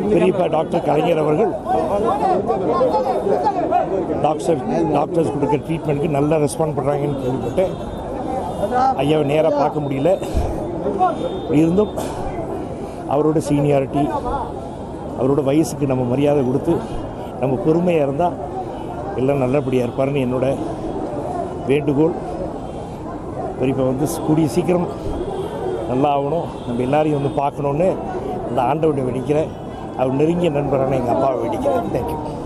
பெரியப்பா டாக்டர் கலைஞர் அவர்கள் doctor doctors கொடுக்குற ட்ரீட்மெண்ட்டுக்கு நல்லா ரெஸ்பாண்ட் பண்ணுறாங்கன்னு கேள்விப்பட்டேன் ஐயாவை நேராக பார்க்க முடியல இருந்தும் அவரோட சீனியாரிட்டி அவரோட வயசுக்கு நம்ம மரியாதை கொடுத்து நம்ம பொறுமையாக இருந்தால் எல்லாம் நல்லபடியாக இருப்பாருன்னு என்னோட வேண்டுகோள் பெரியப்பா வந்து கூடிய சீக்கிரம் நல்லா ஆகணும் நம்ம எல்லாரையும் வந்து பார்க்கணுன்னு அந்த ஆண்டவனை வெடிக்கிறேன் அவர் நெருங்கிய நண்பரான எங்கள் அப்பாவை வெடிக்கிறேன் தேங்க்யூ